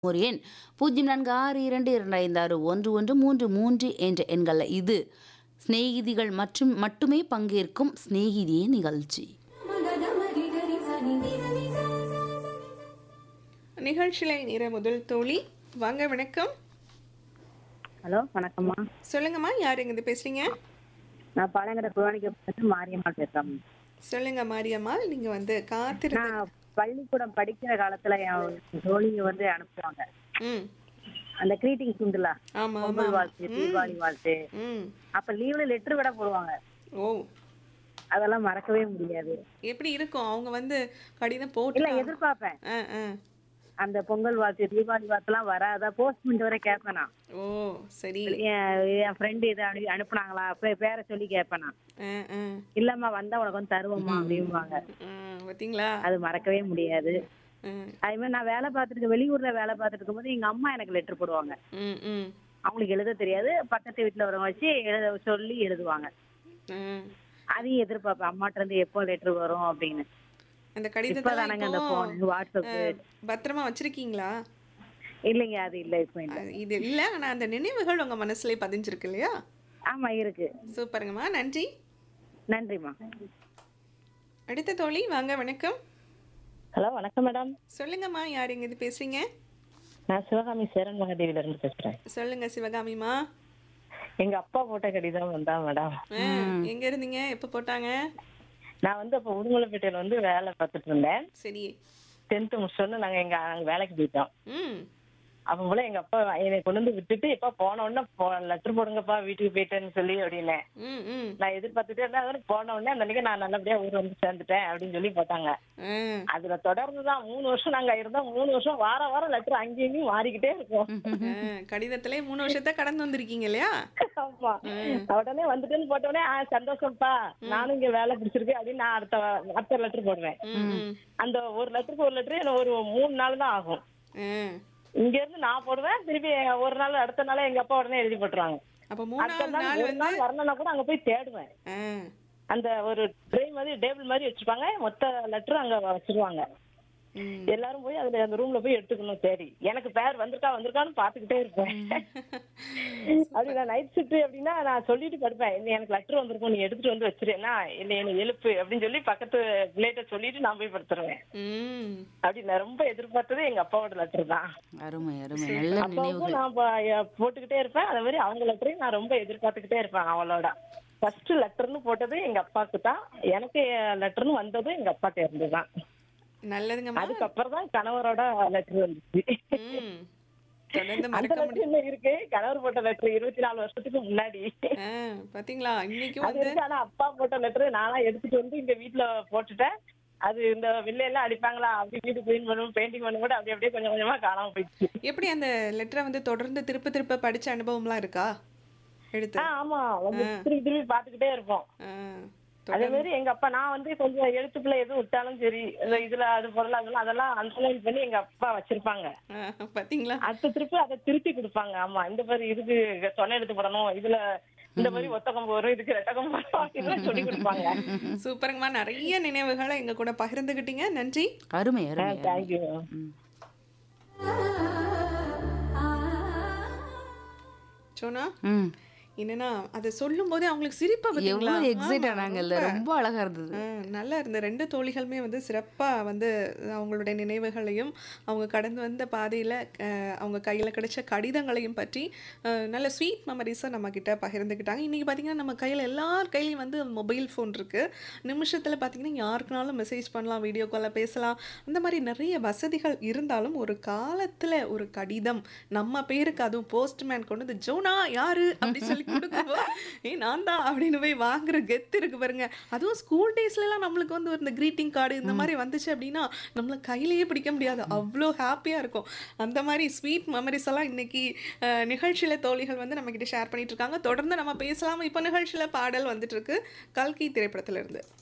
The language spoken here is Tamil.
ஒரு எண் பூஜ்ஜியம் நான்கு ஆறு இரண்டு இரண்டு ஐந்து ஆறு ஒன்று ஒன்று மூன்று மூன்று என்ற எண்கள் இது சிநேகிதிகள் மற்றும் மட்டுமே பங்கேற்கும் சிநேகிதியே நிகழ்ச்சி நிகழ்ச்சியில நேர முதல் தோழி வாங்க வணக்கம் ஹலோ வணக்கம்மா சொல்லுங்கம்மா யார் எங்கிருந்து பேசுறீங்க நான் பாலங்கர புவனிக்கு மாரியம்மா பேசுறேன் சொல்லுங்க மாரியம்மாள் நீங்க வந்து காத்திருந்த நான் பள்ளிக்கூடம் படிக்கிற காலத்துல என் தோழிங்க வந்து அனுப்புவாங்க ம் அந்த கிரீட்டிங்ஸ் உண்டுல ஆமா ஆமா பொங்கல் வாழ்த்து தீபாவளி வாழ்த்து ம் அப்ப லீவ்ல லெட்டர் கூட போடுவாங்க ஓ அதெல்லாம் மறக்கவே முடியாது எப்படி இருக்கும் அவங்க வந்து கடிதம் இல்ல போட்டு எதிர்பார்ப்பேன் ஆ ஆ அந்த பொங்கல் வாழ்த்து தீபாவளி வாழ்த்துலாம் வராதா போஸ்ட்மெண்ட் வரை கேட்பேன் நான் ஓ சரி என் என் ஃப்ரெண்டு இதை அனு அனுப்புனாங்களா பே- பேரை சொல்லி கேட்பேன் நான் ஆ ஆ இல்லம்மா வந்தா உனக்கு வந்து தருவோம்மா அப்படிம்பாங்க ஆ, பாத்தீங்களா அது மறக்கவே முடியாது ஆ, அதே மாதிரி நான் வேலை பார்த்துட்டு வெளியூர்ல வேலை பார்த்துட்டு இருக்கும்போது எங்க அம்மா எனக்கு லெட்டர் போடுவாங்க ம் ம் அவங்களுக்கு எழுத தெரியாது பக்கத்து வீட்டுல வரவங்க வச்சு எழுத சொல்லி எழுதுவாங்க ஆ. அதையும் எதிர்பார்ப்பேன் அம்மாட்ட இருந்து எப்போ லெட்டர் வரும் அப்படின்னு அந்த கடிதத்தை இப்பதானங்க அந்த போன் வாட்ஸ்அப் பத்திரமா வச்சிருக்கீங்களா இல்லைங்க அது இல்ல இப்போ இல்ல அது இது இல்ல ஆனா அந்த நினைவுகள் உங்க மனசுலயே பதிஞ்சிருக்கு இல்லையா ஆமா இருக்கு சூப்பருங்கம்மா நன்றி நன்றிம்மா அடுத்த தோழி வாங்க வணக்கம் ஹலோ வணக்கம் மேடம் சொல்லுங்கம்மா யார் எங்க இது பேசுறீங்க நான் சிவகாமி சேரன் மகாதேவில இருந்து பேசுறேன் சொல்லுங்க சிவகாமிமா எங்க அப்பா போட்ட கடிதம் வந்தா மேடம் ஆ, எங்க இருந்தீங்க எப்ப போட்டாங்க நான் வந்து அப்ப உடுமலைப்பேட்டையில வந்து வேலை பார்த்துட்டு இருந்தேன் சரி டென்த்து முடிச்சோன்னு நாங்க எங்க அங்க வேலைக்கு போயிட்டோம் ம் அப்ப போல எங்க அப்பா என்னை கொண்டு வந்து விட்டுட்டு இப்ப போன உடனே லெட்டர் போடுங்கப்பா வீட்டுக்கு போயிட்டேன்னு சொல்லி அப்படின்னேன் ம் ம் நான் எதிர்பார்த்துட்டே இருந்தேன் அதனால போன உடனே அந்த அன்னைக்கு நான் நல்லபடியா ஊர் வந்து சேர்ந்துட்டேன் அப்படின்னு சொல்லி போட்டாங்க ஆ, அதுல தொடர்ந்து தான் மூணு வருஷம் நாங்க இருந்தோம் மூணு வருஷம் வார வாரம் லெட்டர் அங்கேயும் இங்கேயும் மாறிக்கிட்டே இருக்கும் ஆ, கடிதத்திலே மூணு வருஷத்தை கடந்து வந்திருக்கீங்க இல்லையா ஆமா உடனே வந்துட்டேன்னு போட்ட உடனே ஆ சந்தோஷம்ப்பா நானும் இங்க வேலை பிடிச்சிருக்கு அப்படின்னு நான் அடுத்த அடுத்த லெட்டர் போடுவேன் ம், ம். அந்த ஒரு லெட்டருக்கு ஒரு லெட்டர் எனக்கு ஒரு மூணு நாள் தான் ஆகும் ஆ, இங்க இருந்து நான் போடுவேன் திருப்பி ஒரு நாள் அடுத்த நாள் எங்க அப்பா உடனே எழுதி போட்டுருவாங்க அப்ப அடுத்த மூணாவது நாள் நாள் ஒரு வந்து நாள் வரலன்னா கூட அங்க போய் தேடுவேன் ஆ, அந்த ஒரு ட்ரே மாதிரி டேபிள் மாதிரி வச்சிருப்பாங்க மொத்த லெட்டரும் அங்க வச்சிருவாங்க ம். எல்லாரும் போய் அதுல அந்த ரூம்ல போய் எடுத்துக்கணும் தேடி எனக்கு பேர் வந்திருக்கா வந்திருக்கான்னு பாத்துக்கிட்டே இருப்பேன் அப்படி நான் நைட் ஷிஃப்ட் அப்படின்னா நான் சொல்லிட்டு படுப்பேன் "இந்த எனக்கு லெட்டர் வந்திருக்கும் நீ எடுத்துட்டு வந்து வச்சிருந்தா இல்லை எனக்கு எழுப்பு அப்படின்னு சொல்லி பக்கத்து பிள்ளைகிட்ட சொல்லிட்டு நான் போய் படுத்துருவேன் ம். அப்படி நான் ரொம்ப எதிர்பார்த்தது எங்க அப்பாவோட லெட்டர் தான் அருமை அருமை நல்ல அப்பாவுக்கும் நினைவுகள் நான் ப- எ- போட்டுக்கிட்டே இருப்பேன் அதே மாதிரி அவங்க லெட்டரையும் நான் ரொம்ப எதிர்பார்த்துக்கிட்டே இருப்பேன் அவளோட ஃபர்ஸ்ட் லெட்டர்னு போட்டது எங்க அப்பாவுக்கு தான் எனக்கு லெட்டர்னு வந்ததும் எங்க அப்பாட்ட இருந்து தான் நல்லதுங்கம்மா அதுக்கப்புறம் தான் கணவரோட லெட்டர் வந்துச்சு ம். தொடர்ந்து அந்த மறக்க லெட்டர் முடியும் இன்னும் இருக்கு கணவர் போட்ட லெட்டர் இருபத்தி நாலு வருஷத்துக்கு முன்னாடி ஆ, பாத்தீங்களா இன்னைக்கும் அது வந்து இருக்கு ஆனா அப்பா போட்ட லெட்டர் நானா எடுத்துட்டு வந்து இங்க வீட்டுல போட்டுட்டேன் அது இந்த வில்லையெல்லாம் அடிப்பாங்களா அப்படி வீடு கிளீன் பண்ணுவோம் பெயிண்டிங் பண்ணும் கூட அப்படி அப்படியே கொஞ்சம் கொஞ்சமா காணாம போயிடுச்சு எப்படி அந்த லெட்டரை வந்து தொடர்ந்து திருப்ப திருப்ப படிச்ச அனுபவம்லாம் இருக்கா எடுத்து ஆ ஆமா வந்து திருப்பி திருப்பி பாத்துக்கிட்டே இருப்போம் ஆ, அதே தொடர்ந்து மாதிரி எங்க அப்பா நான் வந்து கொஞ்சம் எழுத்துப்பிள்ளை எதுவும் விட்டாலும் சரி இந்த இதுல அது பொருள் அதெல்லாம் அதெல்லாம் அண்டர்லைன் பண்ணி எங்க அப்பா வச்சிருப்பாங்க ஆ, பாத்தீங்களா அடுத்த திருப்பி அதை திருப்பி கொடுப்பாங்க ஆமா இந்த மாதிரி இதுக்கு தொலை எடுத்து போடணும் இதுல இந்த மாதிரி ஒத்த கொம்பு வரும் இதுக்கு ரெட்ட கொம்பு வரும் அப்படின்னு சொல்லி கொடுப்பாங்க சூப்பருங்கம்மா நிறைய நினைவுகளை எங்க கூட பகிர்ந்துக்கிட்டீங்க நன்றி அருமை அருமை அருமை. தேங்க்யூ ம். சோனா ம் என்னன்னா அதை சொல்லும் போதே அவங்களுக்கு சிரிப்பா பாத்தீங்களா எவ்வளவு எக்ஸைட் ஆமா, ஆனாங்கல்ல ரொம்ப. ரொம்ப அழகா இருந்தது ஆ, நல்லா இருந்த ரெண்டு தோழிகளுமே வந்து சிறப்பாக வந்து அவங்களுடைய நினைவுகளையும் அவங்க கடந்து வந்த பாதையில் அவங்க கையில் கிடைச்ச கடிதங்களையும் பற்றி அஹ், நல்ல ஸ்வீட் மெமரிஸை நம்ம கிட்ட பகிர்ந்துக்கிட்டாங்க இன்றைக்கி பார்த்தீங்கன்னா நம்ம கையில் எல்லார் கையிலையும் வந்து மொபைல் ஃபோன் இருக்குது நிமிஷத்தில் பார்த்தீங்கன்னா யாருக்குனாலும் மெசேஜ் பண்ணலாம் வீடியோ காலில் பேசலாம் அந்த மாதிரி நிறைய வசதிகள் இருந்தாலும் ஒரு காலத்தில் ஒரு கடிதம் நம்ம பேருக்கு அதுவும் போஸ்ட்மேன் கொண்டு வந்து ஜோனா யாரு அப்படின்னு சொல்லி கொடுக்கும்போது ஏய் நான் தான் அப்படின்னு போய் வாங்குற கெத்து இருக்கு பாருங்க அதுவும் ஸ்கூல் டேஸ்லலாம் நம்மளுக்கு வந்து இந்த க்ரீட்டிங் கார்டு இந்த மாதிரி வந்துச்சு அப்படின்னா நம்மள கையிலேயே பிடிக்க முடியாது அவ்வளோ ஹாப்பியாக இருக்கும் அந்த மாதிரி ஸ்வீட் மெமரிஸ் எல்லாம் இன்னைக்கு அஹ், நிகழ்ச்சியில தோழிகள் வந்து நம்ம கிட்ட ஷேர் பண்ணிட்டு இருக்காங்க தொடர்ந்து நம்ம பேசலாம் இப்போ நிகழ்ச்சியில பாடல் வந்துட்டு இருக்கு கல்கி திரைப்படத்துல இருந்து